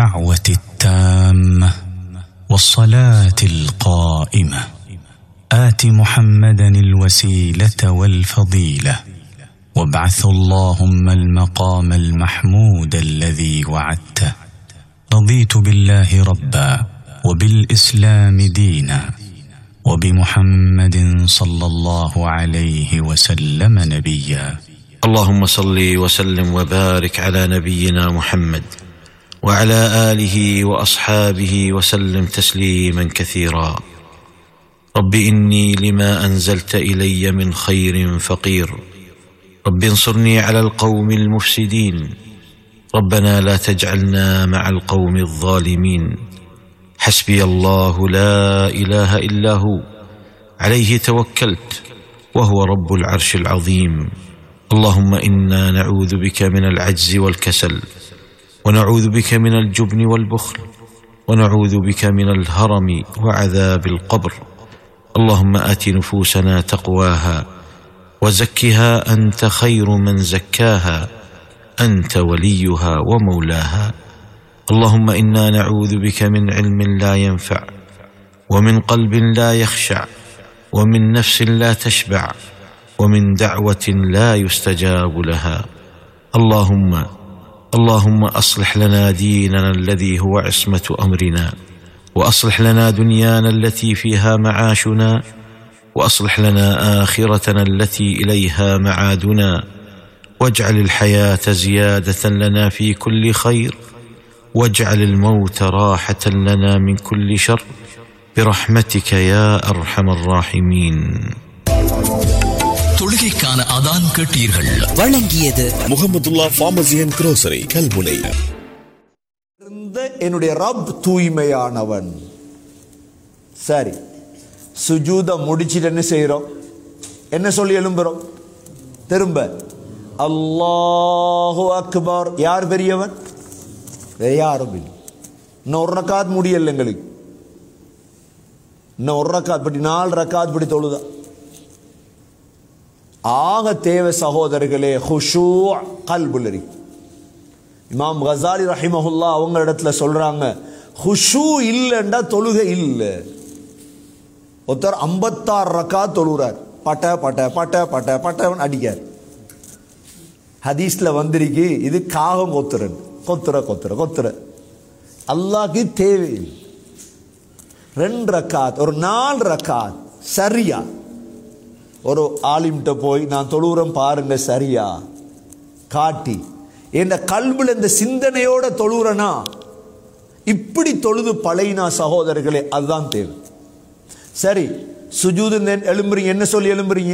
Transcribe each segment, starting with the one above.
الدعوة التامة والصلاة القائمة آت محمدا الوسيلة والفضيلة وابعث اللهم المقام المحمود الذي وعدته رضيت بالله ربا وبالإسلام دينا وبمحمد صلى الله عليه وسلم نبيا اللهم صل وسلم وبارك على نبينا محمد وعلى اله واصحابه وسلم تسليما كثيرا رب اني لما انزلت الي من خير فقير رب انصرني على القوم المفسدين ربنا لا تجعلنا مع القوم الظالمين حسبي الله لا اله الا هو عليه توكلت وهو رب العرش العظيم اللهم انا نعوذ بك من العجز والكسل ونعوذ بك من الجبن والبخل ونعوذ بك من الهرم وعذاب القبر اللهم ات نفوسنا تقواها وزكها انت خير من زكاها انت وليها ومولاها اللهم انا نعوذ بك من علم لا ينفع ومن قلب لا يخشع ومن نفس لا تشبع ومن دعوه لا يستجاب لها اللهم اللهم اصلح لنا ديننا الذي هو عصمه امرنا واصلح لنا دنيانا التي فيها معاشنا واصلح لنا اخرتنا التي اليها معادنا واجعل الحياه زياده لنا في كل خير واجعل الموت راحه لنا من كل شر برحمتك يا ارحم الراحمين தொழுகைக்கான அதான் கேட்டீர்கள் வழங்கியது Mohamedullah pharmacy and grocery Kalmunai இருந்த என்னுடைய ரப் தூய்மையானவன் சரி சுஜூத முடிச்சிட்டு என்ன செய்யறோம் என்ன சொல்லி எழும்புறோம் திரும்ப அல்லாஹு அக்பர் யார் பெரியவன் வேற யாரும் இல்லை இன்னும் ஒரு ரக்காத் முடியல எங்களுக்கு இன்னும் ஒரு ரக்காத் படி நாலு ரக்காத் படி தொழுதான் ஆக தேவை சகோதரர்களே ஹுஷூ கல்புலரி இமாம் கசாலி ரஹிமஹுல்லா அவங்க இடத்துல சொல்றாங்க ஹுஷூ இல்லைண்டா தொழுகை இல்லை ஒருத்தர் ஐம்பத்தாறு ரக்கா தொழுகிறார் பட்ட பட்ட பட்ட பட்ட பட்டவன் அடிக்கார் ஹதீஸ்ல வந்திருக்கு இது காகம் கொத்துறன் கொத்துற கொத்துற கொத்துற அல்லாஹ்க்கு தேவையில்லை ரெண்டு ரக்காத் ஒரு நாலு ரக்காத் சரியா ஒரு ஆலிம்கிட்ட போய் நான் தொழுகிறேன் பாருங்க சரியா காட்டி என் கல்வில இந்த சிந்தனையோட தொழுகிறனா இப்படி தொழுது பழையினா சகோதரர்களே அதுதான் தேவை சரி சுஜூது எழும்புறீங்க என்ன சொல்லி எழும்புறீங்க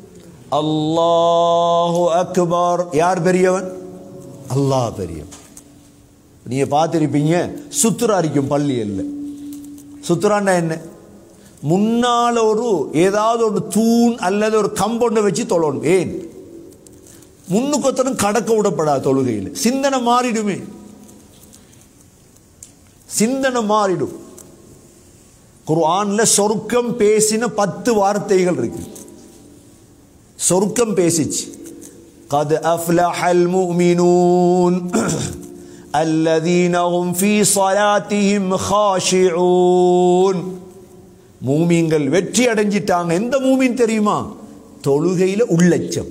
அல்லாஹு அக்பர் யார் பெரியவன் அல்லாஹ் பெரியவன் நீங்க பார்த்திருப்பீங்க சுத்துராரிக்கும் பள்ளி இல்லை சுத்துறான்னா என்ன முன்னால ஒரு ஏதாவது ஒரு தூண் அல்லது ஒரு கம்பவுண்டை வச்சு தொழணும் ஏன் முன்னுக்கொத்தனும் கடக்க விடப்படாது தொழுகையில் சிந்தனை மாறிடுமே சிந்தனை மாறிடும் குர்ஆன்ல சொர்க்கம் பேசின பத்து வார்த்தைகள் இருக்கு சொர்க்கம் பேசிச்சு قد أفلح المؤمنون الذين هم في صلاتهم خاشعون மூமீன்கள் வெற்றி அடைஞ்சிட்டாங்க எந்த மூமின் தெரியுமா தொழுகையில உள்ளச்சம்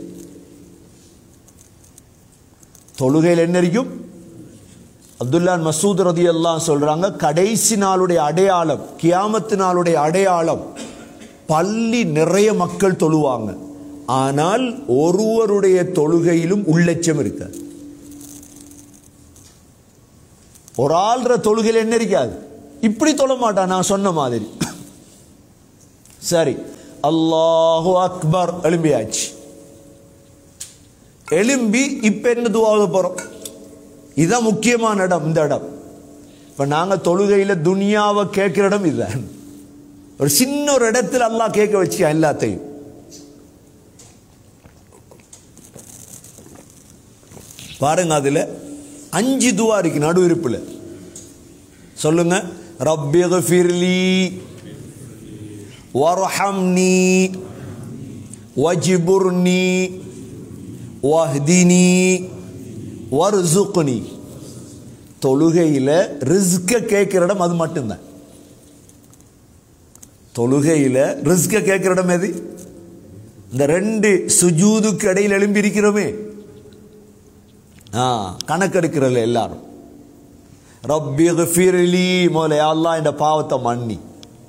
தொழுகையில் என்ன இருக்கும் அப்துல்லா மசூத் ரதி எல்லாம் சொல்றாங்க கடைசி நாளுடைய அடையாளம் கியாமத்து நாளுடைய அடையாளம் பள்ளி நிறைய மக்கள் தொழுவாங்க ஆனால் ஒருவருடைய தொழுகையிலும் உள்ளச்சம் இருக்க ஒரு ஆள்ற தொழுகையில் என்ன இருக்காது இப்படி தொழ மாட்டான் நான் சொன்ன மாதிரி சரி அல்லாஹு அக்பர் எழும்பியாச்சு எழும்பி இப்ப என்ன துவாக போறோம் இதுதான் முக்கியமான இடம் இந்த இடம் இப்ப நாங்க தொழுகையில துனியாவை கேட்கிற இடம் இதுதான் ஒரு சின்ன ஒரு இடத்துல அல்லாஹ் கேட்க வச்சு எல்லாத்தையும் பாருங்க அதுல அஞ்சு துவா இருக்கு நடு இருப்புல சொல்லுங்க ரப்பி ஃபிர்லி வர்ஹம்னி வஜிபுர்னி வஹ்தினி வர்சுக்னி தொழுகையில ரிஸ்க கேட்கிற இடம் அது மட்டும்தான் தொழுகையில ரிஸ்க கேட்கிற இடம் எது இந்த ரெண்டு சுஜூதுக்கு இடையில் எழும்பி இருக்கிறோமே ஆ கணக்கெடுக்கிறல்ல எல்லாரும் ரப்பி ஃபிர்லி முதல்ல அல்லாஹ் இந்த பாவத்தை மன்னி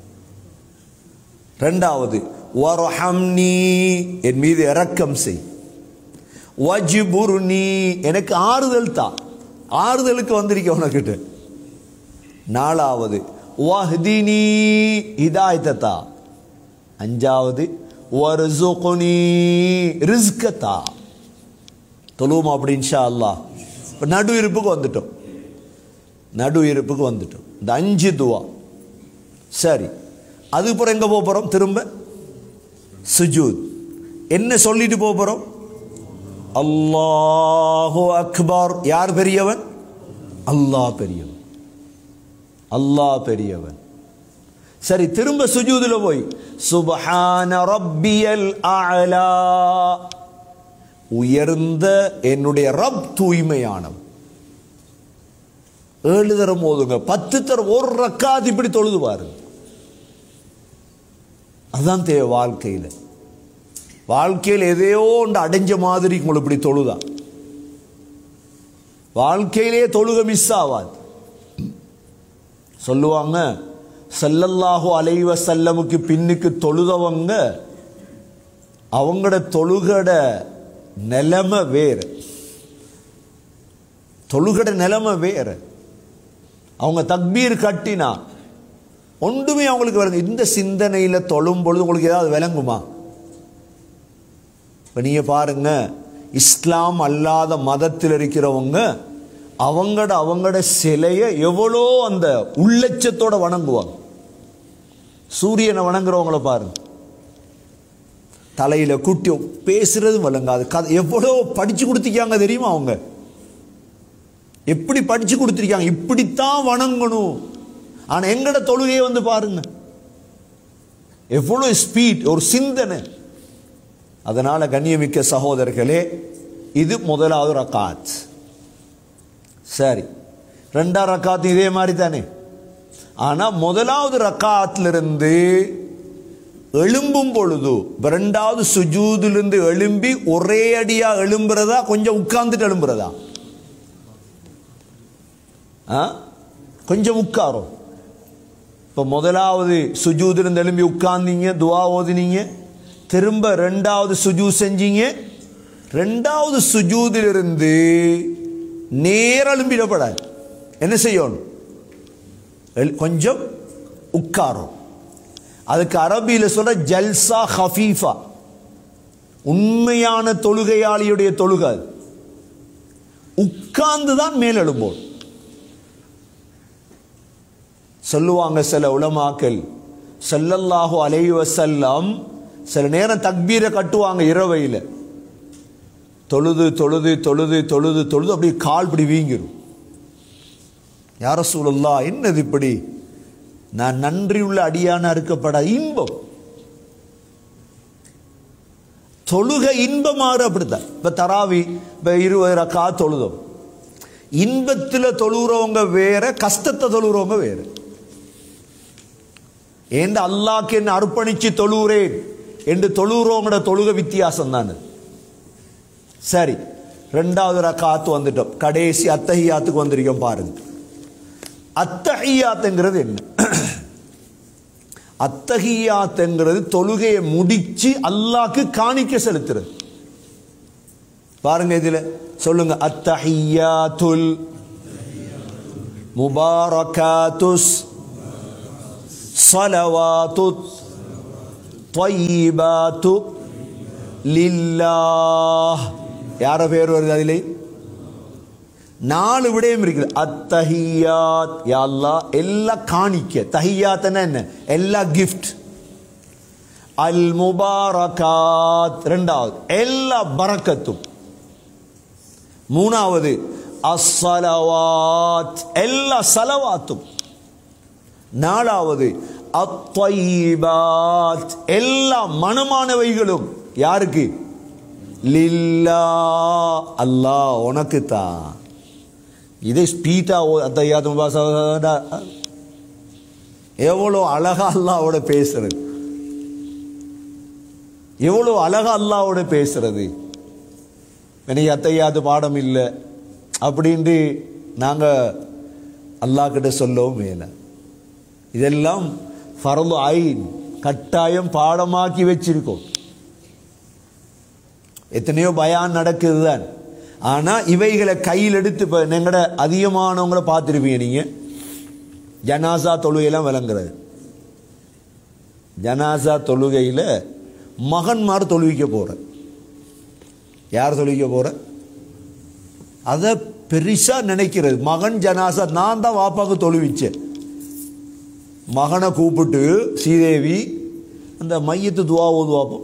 ரெண்டாவது வரஹம்னி என் மீது இரக்கம் செய் வஜிபுர்னி எனக்கு ஆறுதல் தா ஆறுதலுக்கு வந்திருக்க உனக்கிட்ட நாலாவது வஹ்தினி ஹிதாயத்தை தா அஞ்சாவது வர்சுக்னி ரிஸ்க தா தொழுவோம் அப்படி இன்ஷா அல்லாஹ் இப்போ நடு இருப்புக்கு வந்துட்டோம் நடு இருப்புக்கு வந்துட்டோம் இந்த அஞ்சு துவா சரி அதுக்கப்புறம் எங்கே போக போகிறோம் திரும்ப சுஜூத் என்ன சொல்லிட்டு போக போகிறோம் அல்லாஹு அக்பர் யார் பெரியவன் அல்லாஹ் பெரியவன் அல்லாஹ் பெரியவன் சரி திரும்ப சுஜூதுல போய் சுபஹான ரப்பியல் அலா உயர்ந்த என்னுடைய ரப் தூய்மையானவன் ஏழு தரம் ஓதுங்க பத்து தரம் ஒரு ரக்காத் இப்படி தொழுது பாருங்க அதுதான் தேவை வாழ்க்கையில் வாழ்க்கையில் எதையோ ஒன்று அடைஞ்ச மாதிரி உங்களுக்கு இப்படி தொழுதா வாழ்க்கையிலே தொழுக மிஸ் ஆகாது சொல்லுவாங்க செல்லல்லாஹு அலைவ செல்லமுக்கு பின்னுக்கு தொழுதவங்க அவங்களோட தொழுகட நிலைமை வேறு தொழுகட நிலைமை வேறு அவங்க தக்பீர் கட்டினா ஒன்றுமே அவங்களுக்கு வருங்க இந்த சிந்தனையில் தொழும் பொழுது உங்களுக்கு ஏதாவது விளங்குமா இப்போ நீங்கள் பாருங்க இஸ்லாம் அல்லாத மதத்தில் இருக்கிறவங்க அவங்களோட அவங்களோட சிலையை எவ்வளோ அந்த உள்ளச்சத்தோட வணங்குவாங்க சூரியனை வணங்குறவங்கள பாருங்க தலையில குட்டி பேசுறதும் வழங்காது கதை எவ்வளோ படிச்சு கொடுத்திருக்காங்க தெரியுமா அவங்க எப்படி படிச்சு கொடுத்திருக்காங்க இப்படித்தான் வணங்கணும் ஆனா எங்கட தொழுகையை வந்து பாருங்க எவ்வளோ ஸ்பீட் ஒரு சிந்தனை அதனால கண்ணியமிக்க சகோதரர்களே இது முதலாவது ரக்காத் சரி ரெண்டாம் ரக்காத் இதே மாதிரி தானே ஆனா முதலாவது ரக்காத்திலிருந்து எழும்பும் பொழுது இப்ப ரெண்டாவது சுஜூதிலிருந்து எழும்பி ஒரே அடியா எழும்புறதா கொஞ்சம் உட்கார்ந்துட்டு எழும்புறதா ஆ? கொஞ்சம் உட்காரும் இப்போ முதலாவது சுஜூதிலிருந்து எழும்பி உட்கார்ந்தீங்க துவா ஓதினீங்க திரும்ப ரெண்டாவது சுஜூ செஞ்சீங்க ரெண்டாவது சுஜூதிலிருந்து நேர எழும்பிடப்படாது என்ன செய்யணும் எல்- கொஞ்சம் உட்காரும் அதுக்கு அரபியில் சொல்ற ஜல்சா ஹஃபீஃபா உண்மையான தொழுகையாளியுடைய தொழுகை அது. உட்கார்ந்து தான் மேல் எழும்போம் சொல்லுவாங்க சில உலமாக்கள் ஸல்லல்லாஹு அலைஹி வஸல்லம் சில நேரம் தக்பீரை கட்டுவாங்க இரவையில் தொழுது தொழுது தொழுது தொழுது தொழுது அப்படியே கால் இப்படி வீங்கிரும் யார சூழல்லா என்னது இப்படி நான் நன்றியுள்ள அடியான அறுக்கப்பட இன்பம் தொழுகை இன்பமாறு அப்படித்தான் இப்ப தராவி இப்ப இருபது ரக்கா தொழுதோம் இன்பத்துல தொழுகிறவங்க வேற கஷ்டத்தை தொழுகிறவங்க வேற ஏண்ட அல்லாக்கு என்ன அர்ப்பணிச்சு தொழுகிறேன் என்று தொழுகிறவங்களோட தொழுக வித்தியாசம் தான் சரி ரெண்டாவது ரக்காத்து வந்துட்டோம் கடைசி அத்தஹியாத்துக்கு வந்திருக்கோம் பாருங்க அத்தஹியாத்துங்கிறது என்ன அத்தஹியாத்துங்கிறது தொழுகையை முடிச்சு அல்லாக்கு காணிக்க செலுத்துறது பாருங்க இதுல சொல்லுங்க அத்தஹியாத்துல் முபாரகாத்துஸ் صلوات طيبات லில்லாஹ் யார பேர் வருது அதிலே நாலு விடயம் இருக்குது அத்தஹியாத் யா அல்லாஹ் எல்லாம் காணிக்க தஹியாத்னா என்ன எல்லா கிஃப்ட் அல் முபாரகாத் ரெண்டாவது எல்லா பரக்கத்தும் மூணாவது அஸ்ஸலவாத் எல்லா சலவாத்தும் நாலாவது அத்வைபாத் எல்லா மனமானவைகளும் யாருக்கு லில்லா அல்லாஹ் உனக்கு தான் இதை ஸ்பீட்டா அத்தையாத்தும் எவ்வளோ அழகா அல்லாவோட பேசுறது எவ்வளோ அழகா அல்லாவோட பேசுறது எனக்கு அத்தையாது பாடம் இல்லை அப்படின்ட்டு நாங்கள் அல்லாஹ் கிட்ட சொல்லவும் மேல இதெல்லாம் ஃபரது ஐன் கட்டாயம் பாடமாக்கி வச்சிருக்கோம் எத்தனையோ பயான் நடக்குது தான் ஆனால் இவைகளை கையில் எடுத்து இப்போ எங்கட அதிகமானவங்கள பார்த்துருப்பீங்க நீங்கள் ஜனாசா தொழுகையெல்லாம் விளங்குறது ஜனாசா தொழுகையில் மகன்மார் தொழுவிக்க போகிற யார் தொழுவிக்க போகிற அதை பெருசாக நினைக்கிறது மகன் ஜனாசா நான் தான் வாப்பாக்கு தொழுவிச்சேன் மகனை கூப்பிட்டு ஸ்ரீதேவி அந்த மையத்து துவா ஓதுவாப்போம்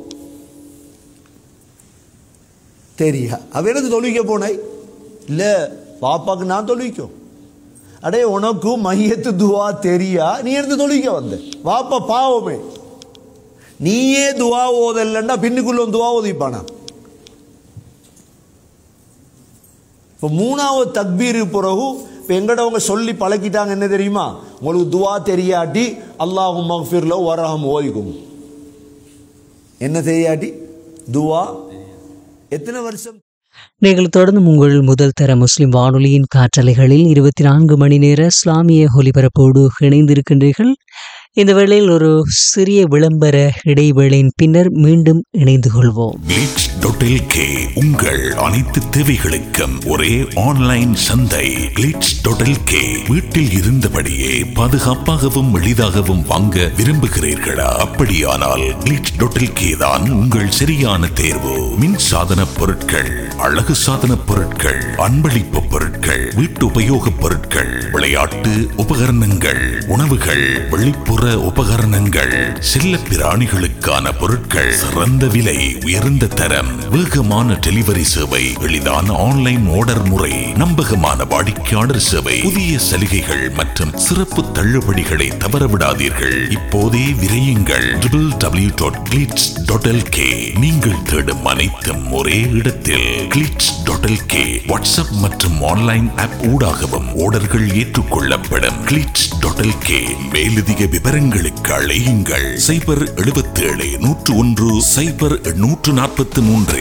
தெரியா அவ எனக்கு தொழுவிக்க போனாய் இல்லை பாப்பாக்கு நான் தொழுவிக்கும் அடே உனக்கு மையத்து துவா தெரியா நீ எடுத்து தொழுவிக்க வந்த வாப்பா பாவமே நீயே துவா ஓதல்லன்னா பின்னுக்குள்ள துவா ஓதிப்பானா இப்போ மூணாவது தக்பீர் பிறகு இப்போ எங்கடவங்க சொல்லி பழக்கிட்டாங்க என்ன தெரியுமா உங்களுக்கு துவா தெரியாட்டி அல்லாஹு மஃபிர்ல வரஹம் ஓதிக்கும் என்ன தெரியாட்டி துவா எத்தனை வருஷம் நீங்கள் தொடர்ந்து உங்கள் முதல் தர முஸ்லிம் வானொலியின் காற்றலைகளில் இருபத்தி நான்கு மணி நேர இஸ்லாமிய ஒலிபரப்போடு இணைந்திருக்கின்றீர்கள் இந்த வேளையில் ஒரு சிறிய விளம்பர இடைவேளையின் பின்னர் மீண்டும் இணைந்து கொள்வோம் கிளிட்ஸ் டாட் கே உங்கள் அனைத்து தேவைகளுக்கும் ஒரே ஆன்லைன் சந்தை கிளிட்ஸ் டாட் கே வீட்டில் இருந்தபடியே பாதுகாப்பாகவும் எளிதாகவும் வாங்க விரும்புகிறீர்களா அப்படியானால் கிளிட்ஸ் டாட் கே தான் உங்கள் சரியான தேர்வு மின் சாதன பொருட்கள் அழகு சாதன பொருட்கள் அன்பளிப்பு பொருட்கள் வீட்டு உபயோகப் பொருட்கள் விளையாட்டு உபகரணங்கள் உணவுகள் வெளிப்புற உபகரணங்கள் செல்ல பிராணிகளுக்கான பொருட்கள் சிறந்த விலை உயர்ந்த தரம் வேகமான டெலிவரி சேவை எளிதான ஆன்லைன் ஆர்டர் முறை நம்பகமான வாடிக்கையாளர் சேவை புதிய சலுகைகள் மற்றும் சிறப்பு தள்ளுபடிகளை தவறவிடாதீர்கள் இப்போதே விரையுங்கள் W dot Glitz dot K நீங்கள் தேடும் அனைத்தும் ஒரே இடத்தில் கிளிட்ஸ் டாட் கே வாட்ஸ்அப் மற்றும் ஆன்லைன் ஆப் ஊடாகவும் ஆர்டர்கள் ஏற்றுக்கொள்ளப்படும் கிளிட்ஸ் டாட் கே மேலதிக விவரங்களுக்கு அழையுங்கள் சைபர் எழுபத்தேழு நூற்று ஒன்று சைபர் நூற்று நாற்பத்தி மூன்று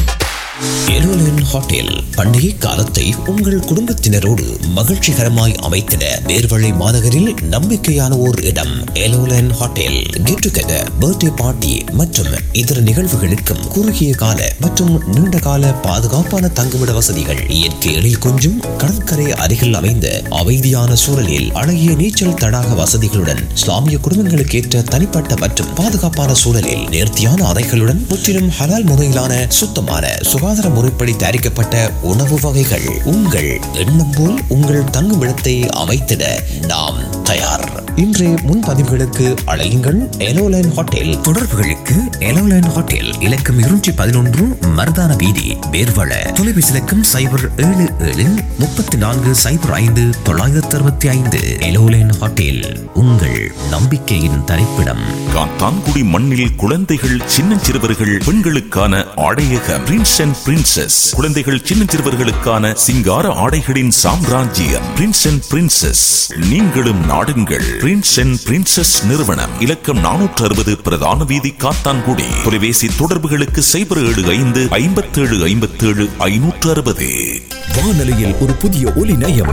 எருலன் ஹோட்டல் பண்டிகை காலத்தை உங்கள் குடும்பத்தினரோடு மகிழ்ச்சிகரமாய் அமைத்திட நேர்வழி மாநகரில் நம்பிக்கையான ஓர் இடம் எலோலன் hotel get together birthday party மற்றும் இதர நிகழ்வுகளுக்கும் குறுகிய கால மற்றும் நீண்ட கால பாதுகாப்பான தங்குமிட வசதிகள் இயற்கை எழில் கொஞ்சும் கடற்கரை அருகில் அமைந்த அமைதியான சூழலில் அழகிய நீச்சல் தடாக வசதிகளுடன் இஸ்லாமிய குடும்பங்களுக்கு ஏற்ற தனிப்பட்ட மற்றும் பாதுகாப்பான சூழலில் நேர்த்தியான அறைகளுடன் முற்றிலும் ஹலால் முறையிலான சுத்தமான சுகாதார முறைப்படி தயாரிக்கப்பட்ட உணவு வகைகள் உங்கள் எண்ணம் போல் உங்கள் தங்குமிடத்தை அமைத்திட நாம் தயார் இன்றைய முன்பதிவுகளுக்கு அழையுங்கள் எலோலைன் ஹோட்டல் தொடர்புகளுக்கு எலோலைன் ஹோட்டல் இலக்கம் இருநூற்றி பதினொன்று மருதான வீதி வேர்வள தொலைபேசி இலக்கம் சைபர் ஏழு ஏழு முப்பத்தி நான்கு சைபர் ஐந்து தொள்ளாயிரத்தி அறுபத்தி ஐந்து எலோலைன் ஹோட்டல் உங்கள் நம்பிக்கையின் தரிப்பிடம் காத்தான்குடி மண்ணில் குழந்தைகள் சின்னஞ்சிறுவர்கள் பெண்களுக்கான ஆடையக பிரின்ஸ் அண்ட் பிரின்சஸ் குழந்தைகள் சின்னஞ்சிறுவர்களுக்கான சிங்கார ஆடைகளின் சாம்ராஜ்யம் பிரின்ஸ் அண்ட் பிரின்சஸ் நீங்களும் நாடுங்கள் பிரின்ஸ் அண்ட் பிரின்சஸ் நிறுவனம் இலக்கம் நானூற்று அறுபது பிரதான வீதி காத்தான்குடி தொலைபேசி தொடர்புகளுக்கு சைபர் ஏழு ஐந்து ஐம்பத்தேழு ஐம்பத்தேழு ஐநூற்று அறுபது வானொலியில் ஒரு புதிய ஒலி நயம்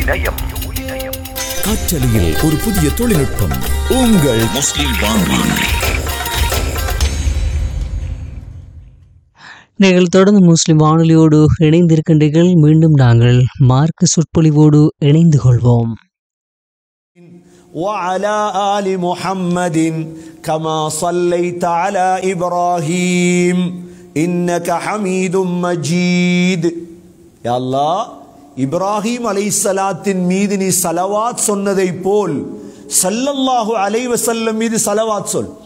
காற்றலையில் ஒரு புதிய தொழில்நுட்பம் உங்கள் முஸ்லிம் வானொலி நீங்கள் தொடர்ந்து முஸ்லிம் வானொலியோடு இணைந்திருக்கின்றீர்கள் மீண்டும் நாங்கள் மார்க்க சொற்பொழிவோடு இணைந்து கொள்வோம் وعلى آل محمد كما صليت على إبراهيم إنك حميد مجيد يا الله இப்ராஹிம் அலைசலாத்தின் மீது நீ சலவாத் சொன்னதை போல் சல்லல்லாஹு அலைவசல்லம் மீது சலவாத் சொல்